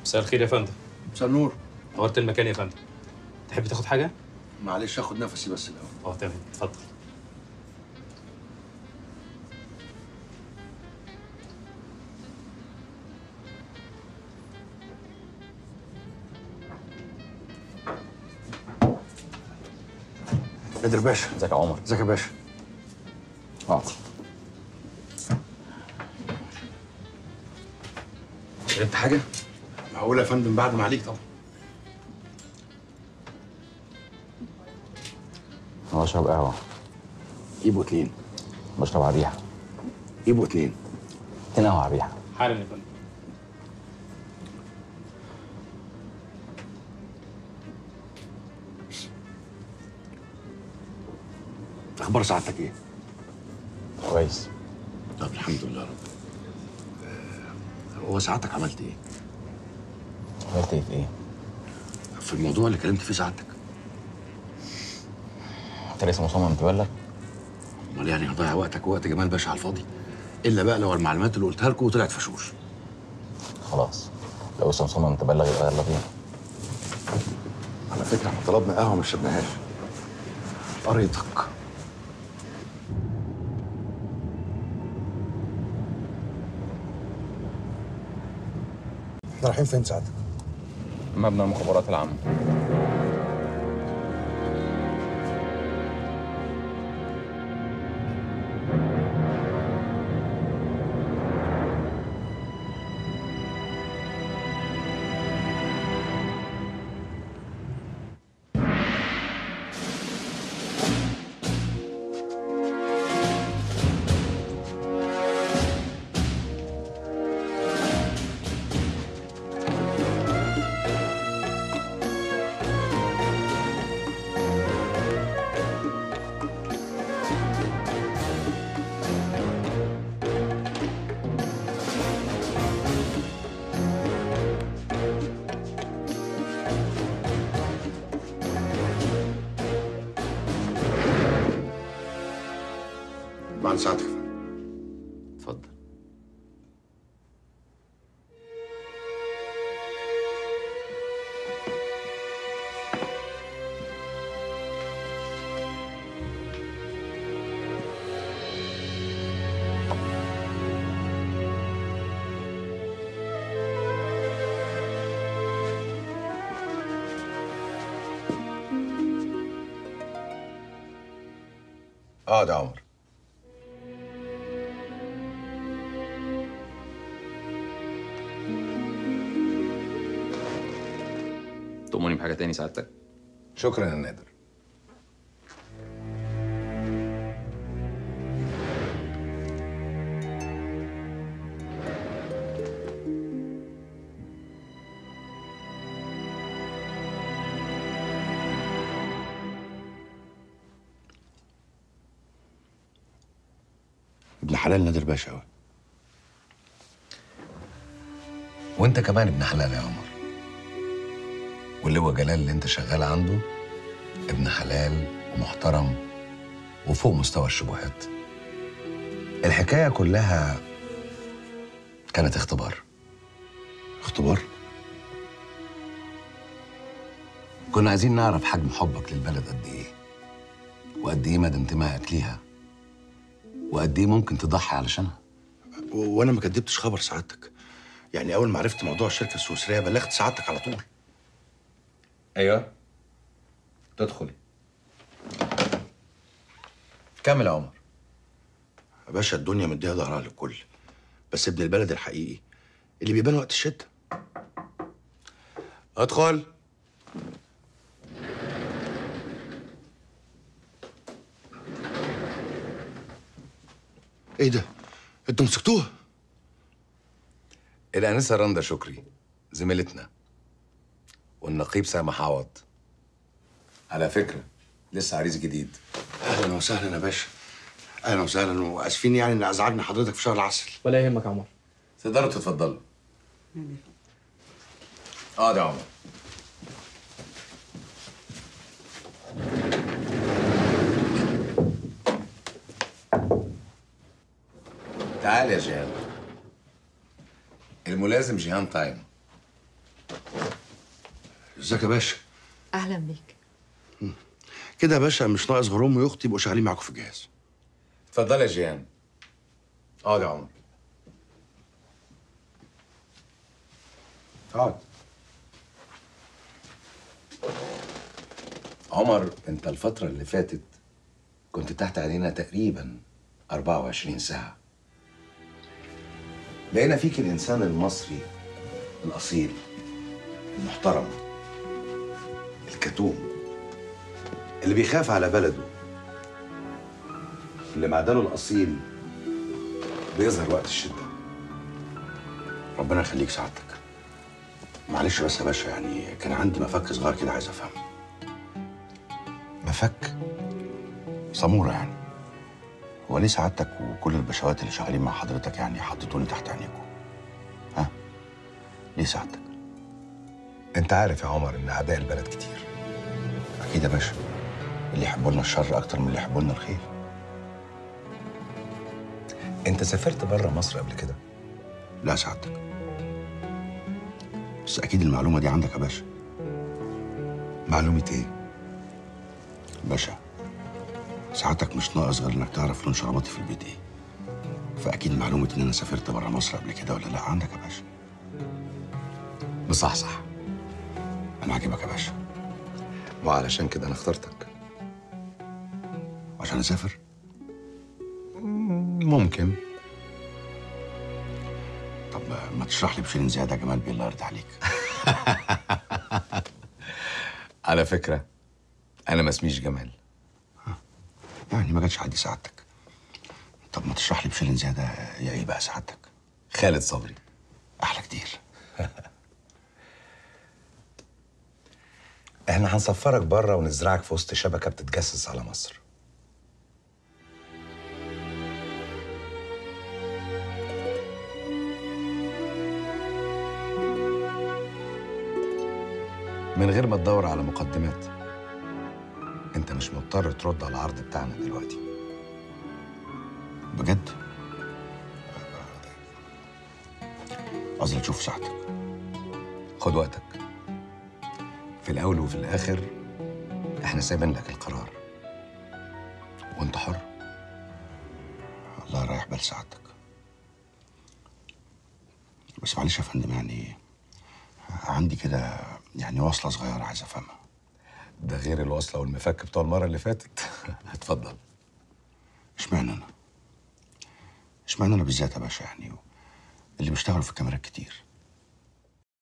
مساء الخير يا فندم مساء النور نورت المكان يا فندم تحب تاخد حاجه معلش اخد نفسي بس الاول اه تمام اتفضل نادر باشا ازيك يا عمر ازيك يا باشا اقعد شربت حاجه معقول يا فندم بعد ما عليك طبعا انا بشرب قهوه يبقوا اتنين بشرب على الريحه يبقوا اتنين اتنين قهوه على الريحه حالا يا فندم اخبار سعادتك ايه كويس طب الحمد لله رب آه، هو سعادتك عملت ايه عملت ايه في ايه؟ في الموضوع اللي كلمت فيه سعادتك انت لسه مصمم تبلغ؟ امال يعني هضيع وقتك ووقت جمال باشا على الفاضي الا بقى لو المعلومات اللي قلتها لكم طلعت فشوش خلاص لو لسه مصمم تبلغ يبقى يلا بينا على فكره احنا طلبنا قهوه ما شربناهاش قريتك احنا رايحين فين سعادتك؟ مبنى المخابرات العامه بعد ساعتك يا فندم. اتفضل اقعد يا عمر تؤمرني بحاجه تاني سعادتك؟ شكرا يا نادر ابن حلال نادر باشا أوي. وانت كمان ابن حلال يا عمر واللي هو جلال اللي انت شغال عنده ابن حلال ومحترم وفوق مستوى الشبهات الحكاية كلها كانت اختبار اختبار كنا عايزين نعرف حجم حبك للبلد قد ايه وقد ايه مدى انتمائك ليها وقد ايه ممكن تضحي علشانها و- وانا ما كدبتش خبر سعادتك يعني اول ما عرفت موضوع الشركه السويسريه بلغت سعادتك على طول ايوه تدخل كمل يا عمر يا باشا الدنيا مديها ظهرها للكل بس ابن البلد الحقيقي اللي بيبان وقت الشده ادخل ايه ده انتوا مسكتوها الانسه رندا شكري زميلتنا والنقيب سامح عوض على فكره لسه عريس جديد اهلا وسهلا يا باشا اهلا وسهلا واسفين يعني ان ازعجنا حضرتك في شهر العسل ولا يهمك يا عمر تقدروا تتفضلوا اقعد يا عمر تعال يا جيهان الملازم جيهان تايم ازيك يا باشا اهلا بيك كده يا باشا مش ناقص غير امي واختي يبقوا شغالين معاكم في الجهاز اتفضل يا جيان اقعد يا عمر اقعد عمر انت الفترة اللي فاتت كنت تحت عينينا تقريبا 24 ساعة لقينا فيك الإنسان المصري الأصيل المحترم الكتوم اللي بيخاف على بلده اللي معدنه الأصيل بيظهر وقت الشدة ربنا يخليك سعادتك معلش بس يا باشا يعني كان عندي مفك صغير كده عايز افهمه مفك سمورة يعني هو ليه سعادتك وكل البشوات اللي شغالين مع حضرتك يعني حطيتوني تحت عينيكم ها ليه سعادتك انت عارف يا عمر ان اعداء البلد كتير اكيد يا باشا اللي يحبوا لنا الشر اكتر من اللي يحبوا لنا الخير انت سافرت بره مصر قبل كده لا سعادتك بس اكيد المعلومه دي عندك يا باشا معلومة ايه باشا ساعتك مش ناقص غير انك تعرف لون شراباتي في البيت ايه فاكيد معلومه ان انا سافرت بره مصر قبل كده ولا لا عندك يا باشا مصحصح انا عاجبك يا باشا وعلشان كده انا اخترتك عشان اسافر ممكن طب ما تشرح لي بشيرين زياده يا جمال بيه الله يرضى عليك على فكرة انا ما اسميش جمال يعني ما جاتش عندي سعادتك طب ما تشرح لي بشيرين زياده يا ايه بقى سعادتك خالد صبري احلى كتير احنا هنسفرك بره ونزرعك في وسط شبكة بتتجسس على مصر من غير ما تدور على مقدمات انت مش مضطر ترد على العرض بتاعنا دلوقتي بجد قصدي تشوف ساعتك خد وقتك في الاول وفي الاخر احنا سايبين لك القرار وانت حر الله يريح بال سعادتك بس معلش يا فندم يعني عندي كده يعني وصلة صغيرة عايز أفهمها ده غير الوصله والمفك بتوع المره اللي فاتت اتفضل اشمعنى أنا؟ اشمعنى أنا بالذات يا باشا يعني اللي بيشتغلوا في الكاميرات كتير